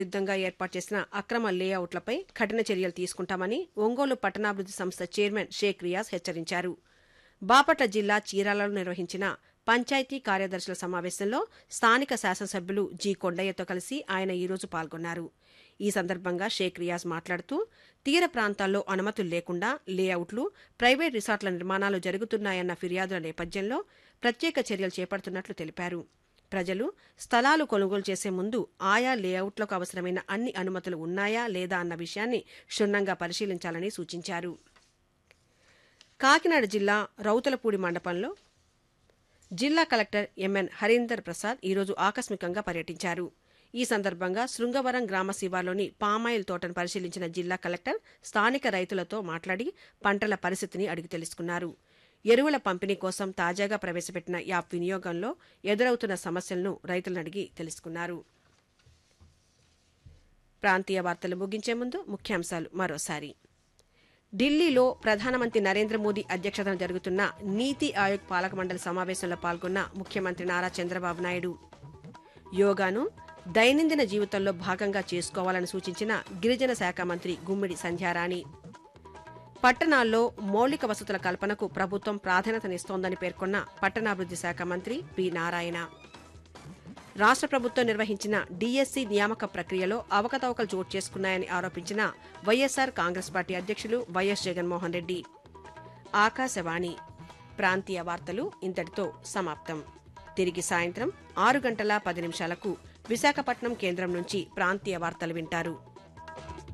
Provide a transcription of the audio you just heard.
విరుద్ధంగా ఏర్పాటు చేసిన అక్రమ లేఅవుట్లపై కఠిన చర్యలు తీసుకుంటామని ఒంగోలు పట్టణాభివృద్ధి సంస్థ చైర్మన్ షేక్ రియాజ్ హెచ్చరించారు బాపట్ల జిల్లా చీరాలలో నిర్వహించిన పంచాయతీ కార్యదర్శుల సమావేశంలో స్థానిక శాసనసభ్యులు జి కొండయ్యతో కలిసి ఆయన ఈరోజు పాల్గొన్నారు ఈ సందర్భంగా షేక్ రియాజ్ మాట్లాడుతూ తీర ప్రాంతాల్లో అనుమతులు లేకుండా లేఅవుట్లు ప్రైవేట్ రిసార్ట్ల నిర్మాణాలు జరుగుతున్నాయన్న ఫిర్యాదుల నేపథ్యంలో ప్రత్యేక చర్యలు చేపడుతున్నట్లు తెలిపారు ప్రజలు స్థలాలు కొనుగోలు చేసే ముందు ఆయా లేఅవుట్లకు అవసరమైన అన్ని అనుమతులు ఉన్నాయా లేదా అన్న విషయాన్ని క్షుణ్ణంగా పరిశీలించాలని సూచించారు కాకినాడ జిల్లా రౌతలపూడి మండపంలో జిల్లా కలెక్టర్ ఎంఎన్ హరీందర్ ప్రసాద్ ఈరోజు ఆకస్మికంగా పర్యటించారు ఈ సందర్భంగా శృంగవరం గ్రామ శివార్లోని పామాయిల్ తోటను పరిశీలించిన జిల్లా కలెక్టర్ స్థానిక రైతులతో మాట్లాడి పంటల పరిస్థితిని అడిగి తెలుసుకున్నారు ఎరువుల పంపిణీ కోసం తాజాగా ప్రవేశపెట్టిన యాప్ వినియోగంలో ఎదురవుతున్న సమస్యలను రైతులను అడిగి తెలుసుకున్నారు ప్రాంతీయ వార్తలు ముగించే ముందు ముఖ్యాంశాలు మరోసారి ఢిల్లీలో ప్రధానమంత్రి నరేంద్ర మోదీ అధ్యక్షతన జరుగుతున్న నీతి ఆయోగ్ పాలక మండలి సమావేశంలో పాల్గొన్న ముఖ్యమంత్రి నారా చంద్రబాబు నాయుడు యోగాను దైనందిన జీవితంలో భాగంగా చేసుకోవాలని సూచించిన గిరిజన శాఖ మంత్రి గుమ్మిడి సంధ్యారాణి పట్టణాల్లో మౌలిక వసతుల కల్పనకు ప్రభుత్వం ప్రాధాన్యతనిస్తోందని పేర్కొన్న పట్టణాభివృద్ధి శాఖ మంత్రి పి నారాయణ రాష్ట్ర ప్రభుత్వం నిర్వహించిన డీఎస్సీ నియామక ప్రక్రియలో అవకతవకలు చోటు చేసుకున్నాయని ఆరోపించిన వైఎస్సార్ కాంగ్రెస్ పార్టీ అధ్యక్షులు వైఎస్ జగన్మోహన్ రెడ్డి ఆకాశవాణి ప్రాంతీయ వార్తలు ఇంతటితో సమాప్తం తిరిగి సాయంత్రం ఆరు గంటల పది నిమిషాలకు విశాఖపట్నం కేంద్రం నుంచి ప్రాంతీయ వార్తలు వింటారు